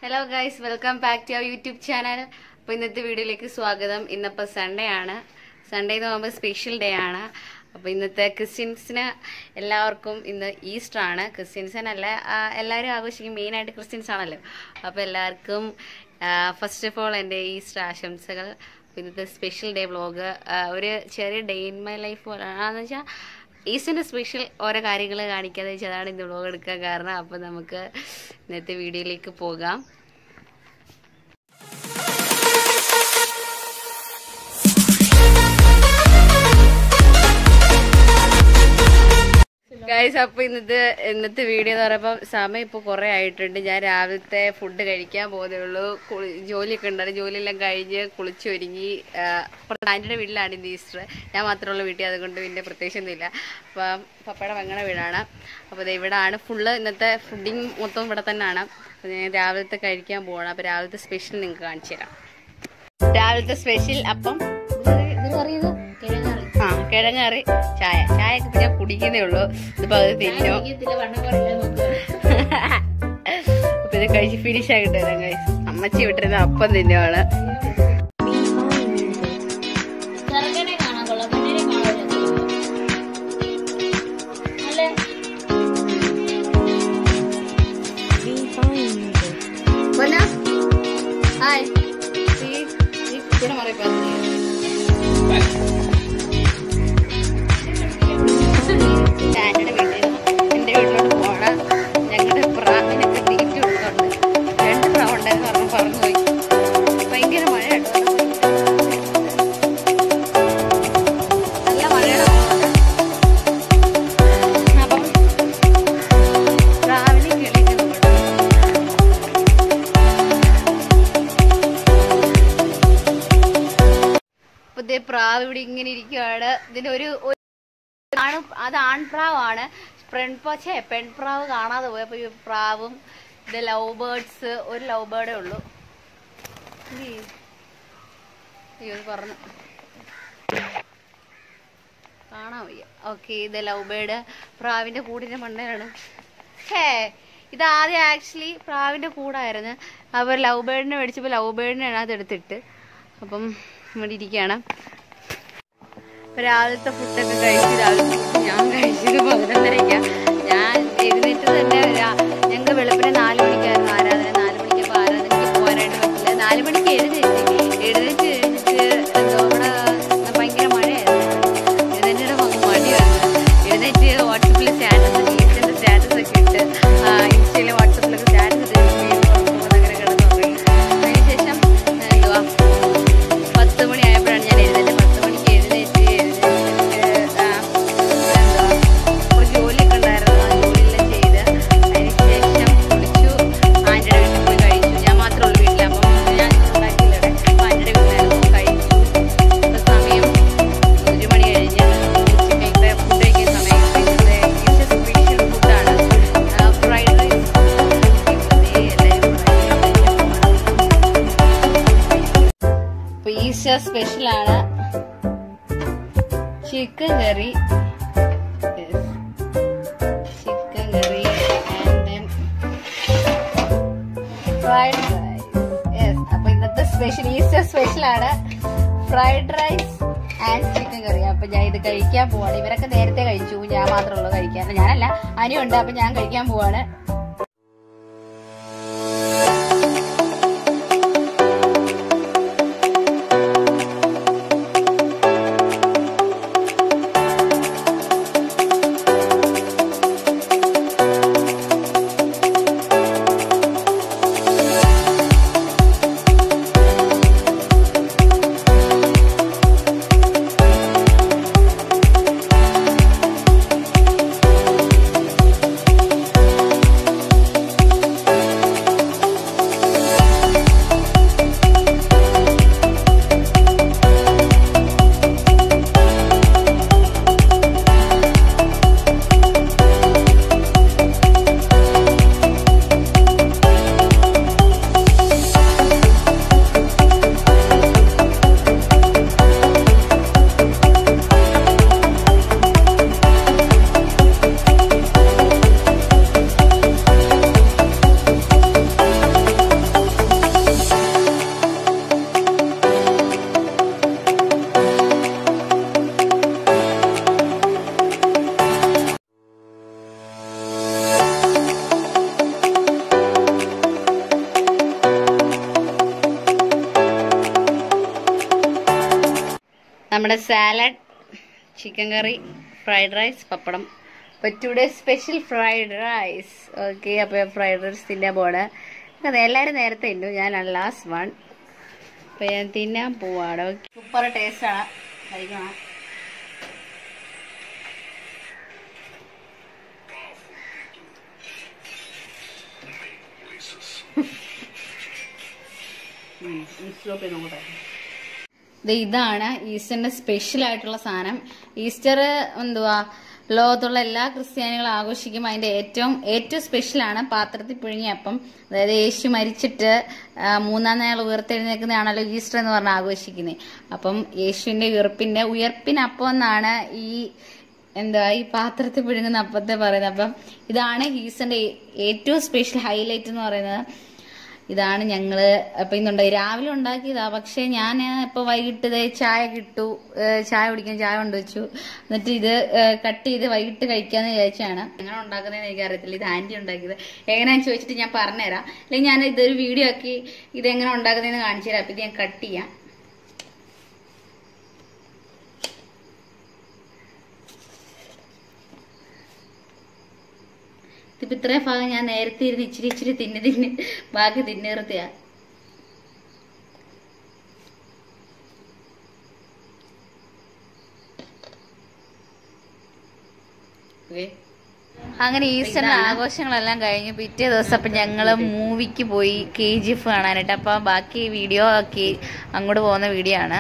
Hello guys welcome back to our YouTube channel അപ്പോൾ ഇന്നത്തെ വീഡിയോയിലേക്ക് സ്വാഗതം ഇന്നിപ്പോൾ സൺഡേ ആണ് സൺഡേ എന്ന് പറയുമ്പോൾ സ്പെഷ്യൽ ഡേ ആണ് അപ്പോൾ ഇന്നത്തെ ക്രിസ്ത്യൻസിന് എല്ലാവർക്കും ഇന്ന് ഈസ്റ്റർ ആണ് ക്രിസ്ത്യൻസിനല്ല ആ, എല്ലാവരും ആഘോഷിക്കും മെയിനായിട്ട് ക്രിസ്ത്യൻസ് ആണല്ലോ അപ്പോൾ എല്ലാവർക്കും ഫസ്റ്റ് ഓഫ് ഓൾ എൻ്റെ ഈസ്റ്റർ ആശംസകൾ അപ്പോൾ ഇന്നത്തെ സ്പെഷ്യൽ ഡേ വ്ളോഗ് ഒരു ചെറിയ ഡേ ഇൻ മൈ ലൈഫ് പോലെയാണെന്ന് വെച്ചാൽ ഈസ്റ്റിൻ്റെ സ്പെഷ്യൽ ഓരോ കാര്യങ്ങൾ കാണിക്കാതെ വെച്ചാൽ അതാണ് ഇന്ന് വ്ളോഗ് എടുക്കാൻ കാരണം അപ്പോൾ നമുക്ക് ഇന്നത്തെ വീഡിയോയിലേക്ക് പോകാം ഗൈസ് അപ്പോൾ ഇന്നത്തെ ഇന്നത്തെ വീഡിയോ എന്ന് പറയുമ്പോൾ സമയം ഇപ്പോൾ കുറേ ആയിട്ടുണ്ട് ഞാൻ രാവിലത്തെ ഫുഡ് കഴിക്കാൻ പോകുന്നേ ഉള്ളൂ കുളി ജോലിയൊക്കെ ഉണ്ടായിരുന്നു ജോലിയെല്ലാം കഴിഞ്ഞ് കുളിച്ചൊരുങ്ങി ആൻറ്റിയുടെ വീട്ടിലാണ് ഇന്ന് ഈസ്റ്റർ ഞാൻ മാത്രമുള്ള വീട്ടിൽ അതുകൊണ്ട് പിന്നെ പ്രത്യേകിച്ചൊന്നുമില്ല അപ്പം പപ്പയുടെ വെങ്ങണ വീടാണ് അപ്പോൾ ദേ ഇവിടാണ് ഫുള്ള് ഇന്നത്തെ ഫുഡിങ് മൊത്തം ഇവിടെ തന്നെയാണ് അപ്പോൾ ഞാൻ രാവിലത്തെ കഴിക്കാൻ പോകണം അപ്പോൾ രാവിലത്തെ സ്പെഷ്യൽ നിങ്ങൾക്ക് കാണിച്ചു തരാം രാവിലത്തെ സ്പെഷ്യൽ അപ്പം ഇതിന് പറയുന്നത് ആ കിഴങ്ങറി ചായ ചായ ഒക്കെ ഞാൻ കുടിക്കുന്നേ ഉള്ളൂ ഇതിപ്പോ അത് തിന്നു അപ്പൊ ഇത് കഴിച്ച് ഫിനിഷ് ആക്കിട്ട് വരാം guys. അമ്മച്ചി വിട്ടിരുന്ന അപ്പം തിന്നുവാണ് ചെറുക്കനെ കാണാൻ കൊള്ളാം പെണ്ണിനെ കാണാൻ അല്ലേ ഹായ് ഇവിടെ മാറി ആന്റിയുടെ വീട്ടിൽ എന്റെ വീട്ടിലോട്ട് പോണം ഞങ്ങളുടെ പ്രാവിനൊക്കെ തീറ്റ കൊടുക്കുന്നുണ്ട് രണ്ട് പ്രാവ് ഉണ്ടായിരുന്നു പറഞ്ഞു പറഞ്ഞു പോയി ഭയങ്കര മഴ കേട്ടോ നല്ല മഴയാണ് അപ്പം പ്രാവിനെ കിളിയൊക്കെ നോക്കട്ടെ അപ്പൊ ഇതേ പ്രാവ് ഇവിടെ ഇങ്ങനെ ഇരിക്കുവാണ് ഇതിന്റെ ഒരു ഒരു ആണ് അത് ആൺപ്രാവാണ് പെൺപോച്ചേ പെൺപ്രാവ് കാണാതെ പോയി അപ്പൊ ഈ പ്രാവും ഇത് ലവ് ബേർഡ്സ് ഒരു ലവ് ബേർഡേ ഉള്ളൂ ഈ. അയ്യോ ഇത് പറഞ്ഞു കാണാൻ വയ്യ ഓക്കെ ഇത് ലവ് ബേർഡ് പ്രാവിന്റെ കൂടിന്റെ മണ്ടയിലാണ് ഹേ ഇത് ആദ്യം ആക്ച്വലി പ്രാവിന്റെ കൂടായിരുന്നു അപ്പോൾ ലവ് ബേർഡിനെ മേടിച്ചപ്പോൾ ലവ് ബേർഡിനെ അതിനകത്ത് എടുത്തിട്ട് അപ്പം ഇവിടെ ഇരിക്കുകയാണ് അപ്പൊ രാവിലത്തെ ഫുഡൊക്കെ കഴിച്ച് രാവിലത്തെ ഫുഡ് ഞാൻ കഴിച്ചത് പതിനൊന്നരയ്ക്കാണ് ഞാൻ എഴുന്നേറ്റത് തന്നെ ഞങ്ങൾക്ക് വെളുപ്പിനെ നാല് മണിക്കായിരുന്നു ആരാധന നാല് മണിക്കപ്പോൾ ആരാധനയ്ക്ക് പോകാനായിട്ട് പറ്റില്ല നാല് മണിക്ക് എഴുന്നേറ്റ് എഴുന്നേറ്റ് കഴിഞ്ഞിട്ട് എന്തോ ഇവിടെ ഭയങ്കര മഴയായിരുന്നു എഴുന്നേറ്റിട്ട് മടി വന്നു എഴുന്നേറ്റ് വാട്സപ്പിൽ സ്റ്റാറ്റസ് ടീച്ചറിന്റെ സ്റ്റാറ്റസ് ഒക്കെ ഇട്ട് ഇൻസ്റ്റയിൽ വാട്സപ്പിലൊക്കെ സ്റ്റാറ്റസ് അങ്ങനെ കിടന്നുറങ്ങി അതിനുശേഷം എന്തുവാ പത്ത് മണിയായപ്പോഴാണ് ഞാൻ എഴുന്നേറ്റ് പത്ത് മണിക്ക് എഴുന്നേറ്റ് എഴുന്നേറ്റ് ആ, എന്തുവാ, കുറച്ച് ജോലിയൊക്കെ ഉണ്ടായിരുന്നു ആ ജോലിയെല്ലാം ചെയ്ത് അതിനുശേഷം കുളിച്ചു ആൻറ്റിയുടെ വീട്ടിൽ പോയി കഴിച്ചു ഞാൻ മാത്രമേ ഉള്ളൂ വീട്ടിൽ അപ്പം ഞാൻ ഉണ്ടാക്കിയില്ല ഇവിടെ അപ്പം ആൻറ്റിയുടെ വീട്ടിലായിരുന്നു കഴിച്ചു ഇപ്പം സമയം ഒരു മണി കഴിഞ്ഞ് ഉച്ചയ്ക്കത്തെ ഫുഡ് കഴിക്കുന്ന സമയം ഇന്നത്തെ ഇന്നത്തെ സ്പെഷ്യൽ ഫുഡാണ് ഫ്രൈഡ് റൈസ് എല്ലാവരും അപ്പൊ ഈസ്റ്റർ സ്പെഷ്യൽ ആണ് chicken curry chicken curry and then fried rice yes അപ്പൊ ഇന്നത്തെ സ്പെഷ്യൽ ഈസ്റ്റർ സ്പെഷ്യൽ ആണ് fried rice and chicken curry അപ്പൊ ഞാൻ ഇത് കഴിക്കാൻ പോവാണ് ഇവരൊക്കെ നേരത്തെ കഴിച്ചു ഞാൻ മാത്രമുള്ളൂ കഴിക്കാൻ ഞാനല്ല അനിയുണ്ട് അപ്പൊ ഞാൻ കഴിക്കാൻ പോവാണ് നമ്മുടെ salad chicken curry fried rice pappadam അപ്പോൾ today special fried rice okay അപ്പോൾ ഫ്രൈഡ് റൈസ് തിന്നാൻ പോണ് എല്ലാവരും നേരത്തെ ഉണ്ട് ഞാനാണ് ലാസ്റ്റ് വൺ അപ്പോൾ ഞാൻ തിന്നാൻ പോവാണ് സൂപ്പർ ടേസ്റ്റാണ് കഴിക്കണം ദേ ഇതാണ് ഈസ്റ്ററിന്റെ സ്പെഷ്യൽ ആയിട്ടുള്ള സാധനം ഈസ്റ്റർ എന്തുവാ ലോകത്തുള്ള എല്ലാ ക്രിസ്ത്യാനികളും ആഘോഷിക്കും അതിന്റെ ഏറ്റവും ഏറ്റവും സ്പെഷ്യലാണ് പാത്രത്തിൽ പുഴുങ്ങിയ അപ്പം അതായത് യേശു മരിച്ചിട്ട് ആ, മൂന്നാം നാൾ ഉയർത്തെഴുന്നേക്കുന്നതാണല്ലോ ഈസ്റ്റർ എന്ന് പറഞ്ഞ് ആഘോഷിക്കുന്നത് അപ്പം യേശുവിന്റെ ഉയർപ്പിന്റെ ഉയർപ്പിനപ്പം എന്നാണ് ഈ എന്താ ഈ പാത്രത്തിൽ പുഴുങ്ങുന്ന അപ്പത്തെ പറയുന്നത് അപ്പം ഇതാണ് ഈസ്റ്ററിന്റെ ഏറ്റവും സ്പെഷ്യൽ ഹൈലൈറ്റ് എന്ന് പറയുന്നത് ഇതാണ് ഞങ്ങള് അപ്പൊ ഇന്നുണ്ടായി രാവിലെ ഉണ്ടാക്കിയതാ പക്ഷെ ഞാൻ ഇപ്പൊ വൈകിട്ട് ദേ ചായ കിട്ടു ഏഹ് ചായ കുടിക്കാൻ ചായ കൊണ്ടുവച്ചു എന്നിട്ട് ഇത് കട്ട് ചെയ്ത് വൈകിട്ട് കഴിക്കാന്ന് വിചാരിച്ചാണ് എങ്ങനെ ഉണ്ടാക്കുന്നതെന്ന് എനിക്കറിയത്തില്ല ഇത് ആന്റി ഉണ്ടാക്കിയത് എങ്ങനെയാന്ന് ചോദിച്ചിട്ട് ഞാൻ പറഞ്ഞുതരാം അല്ലെങ്കിൽ ഞാൻ ഇതൊരു വീഡിയോ ആക്കി ഇത് എങ്ങനെ ഉണ്ടാക്കുന്നതെന്ന് കാണിച്ചു തരാം അപ്പൊ ഇത് ഞാൻ കട്ട് ചെയ്യാം ഇതിപ്പോ ഇത്രയും ഭാഗം ഞാൻ നേരത്തെ ഇരുന്ന് ഇച്ചിരി ഇച്ചിരി തിന്ന് തിന്ന് ബാക്കി തിന്നേർത്തിയാ അങ്ങനെ ഈസ്റ്റർ ആഘോഷങ്ങളെല്ലാം കഴിഞ്ഞു പിറ്റേ ദിവസം അപ്പൊ ഞങ്ങള് മൂവിക്ക് പോയി കെ ജി എഫ് കാണാനായിട്ട് അപ്പൊ ബാക്കി വീഡിയോ ആക്കി അങ്ങോട്ട് പോകുന്ന വീഡിയോ ആണ്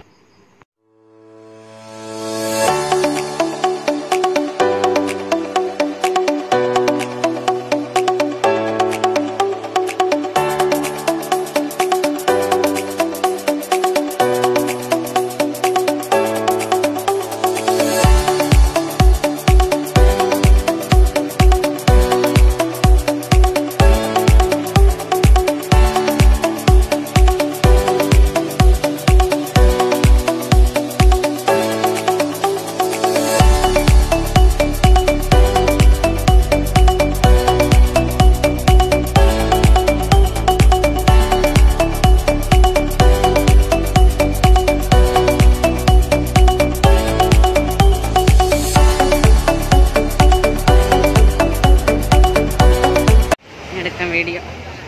എടുക്കാം വീഡിയോ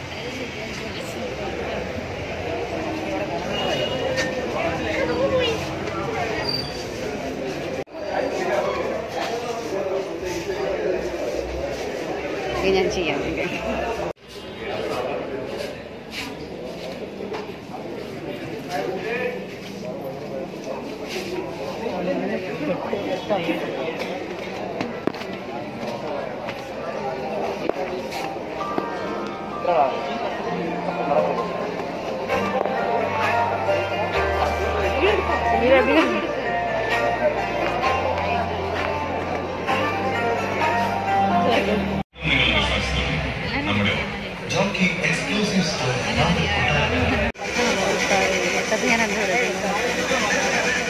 ഇത് ഞാൻ ചെയ്യാം Jockey exclusive store. മൊത്തത്തിൽ ഞാൻ എന്താ പറയുക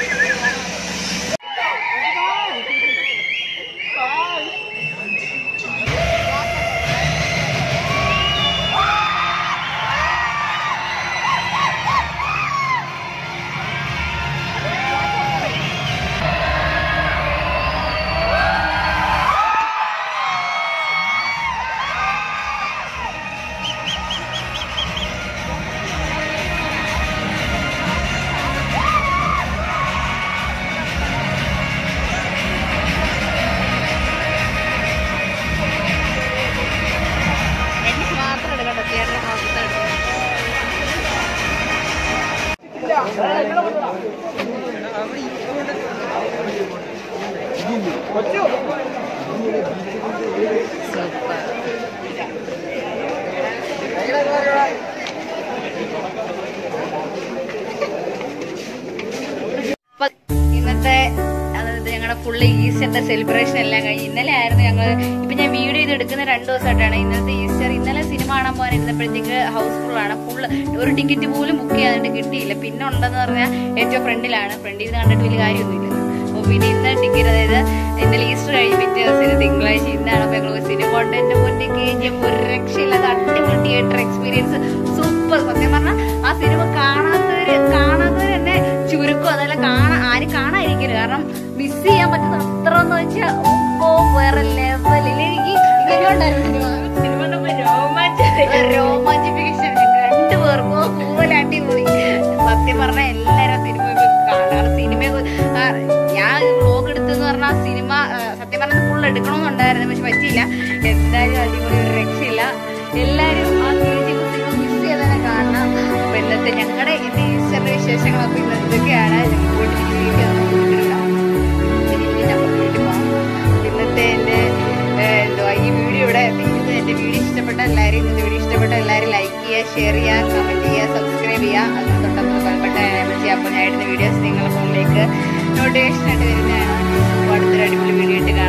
എനിക്ക് മാത്രം എടുക്കട്ടെ തിയേറ്ററിൽ മൊത്തം എടുക്കണം സൂപ്പർ അപ്പൊ ഇന്നത്തെ അതായത് ഞങ്ങളുടെ ഫുള്ള് ഈസ്റ്ററിന്റെ സെലിബ്രേഷൻ എല്ലാം കഴിഞ്ഞ് ഇന്നലെ ആയിരുന്നു ഞങ്ങൾ ഇപ്പൊ ഞാൻ വീഡിയോ ചെയ്ത് എടുക്കുന്ന രണ്ടു ദിവസമായിട്ടാണ് ഇന്നത്തെ ഈസ്റ്റർ ഇന്നലെ സിനിമ കാണാൻ പോകാൻ ഇരുന്നപ്പോഴത്തേക്ക് ഹൗസ്ഫുൾ ആണ് ഫുള്ള് ഒരു ടിക്കറ്റ് പോലും ബുക്ക് ചെയ്യാനായിട്ട് കിട്ടിയില്ല പിന്നെ ഉണ്ടെന്ന് പറഞ്ഞാൽ ഏറ്റവും ഫ്രണ്ടിലാണ് ഫ്രണ്ടിൽ നിന്ന് കണ്ടിട്ട് വലിയ കാര്യമൊന്നുമില്ല അപ്പൊ പിന്നെ ഇന്ന് ടിക്കറ്റ് അതായത് ഇന്നലെ ഈസ്റ്റർ കഴിഞ്ഞ് പിറ്റേ ദിവസം ഇത് തിങ്കളാഴ്ച ഇന്നാണ് അപ്പൊ ഞങ്ങൾ സിനിമ കൊണ്ട് എന്റെ മുന്നേ കെ ജി എഫ് ഒരു രക്ഷയില്ലാത്ത അടിപൊളി തിയേറ്റർ എക്സ്പീരിയൻസ് സൂപ്പർ സത്യം പറഞ്ഞാൽ ആ സിനിമ കാണാത്തവര് കാണാത്തവര് തന്നെ ചുരുക്കം അതല്ല കാണാൻ പക്ഷെ ഓ വേറെ ലെവലിൽ എനിക്ക് എങ്ങനെയുണ്ടായിരുന്നു സിനിമ രോമാഞ്ചിഫിക്കേഷൻ രണ്ടുപേർക്കും പോലെ അടിപൊളി സത്യം പറഞ്ഞ എല്ലാരും സിനിമ ഇപ്പൊ കാണാറ് സിനിമ ഞാൻ വ്ലോഗ് എടുത്തെന്ന് പറഞ്ഞാൽ സിനിമ ആ, സത്യം പറഞ്ഞാൽ ഫുൾ എടുക്കണമെന്നുണ്ടായിരുന്നു പക്ഷെ പറ്റിയില്ല എന്തായാലും അടിപൊളി ഒരു രക്ഷയില്ല എല്ലാരും ആ സിനിമ മിസ് ചെയ്തന്നെ കാണണം അപ്പൊ ഇന്നത്തെ ഞങ്ങളുടെ ഇത് ഈസ്റ്ററിന്റെ വിശേഷങ്ങൾ അപ്പൊ ഇന്ന് ഇതൊക്കെയാണ് ഞങ്ങൾ ഇന്നത്തെ എന്റെ ഏഹ്, എന്തുവാ ഈ വീഡിയോ ഇവിടെ ഇത് എന്റെ വീഡിയോ ഇഷ്ടപ്പെട്ട എല്ലാവരും ഇന്നത്തെ വീഡിയോ ഇഷ്ടപ്പെട്ട എല്ലാവരും ലൈക്ക് ചെയ്യുക ഷെയർ ചെയ്യുക കമന്റ് ചെയ്യുക സബ്സ്ക്രൈബ് ചെയ്യുക അതിന് തൊട്ടപ്പുറത്ത് ബെൽബട്ടൺ എനേബിൾ ചെയ്യുക അപ്പോൾ ഞാൻ ഇടുന്ന വീഡിയോസ് നിങ്ങളുടെ ഫോണിലേക്ക് നോട്ടിഫിക്കേഷൻ ആയിട്ട് വരുന്നതാണ് അപ്പോൾ അടുത്തൊരു അടിപൊളി വീഡിയോ ആയിട്ട് കാണാം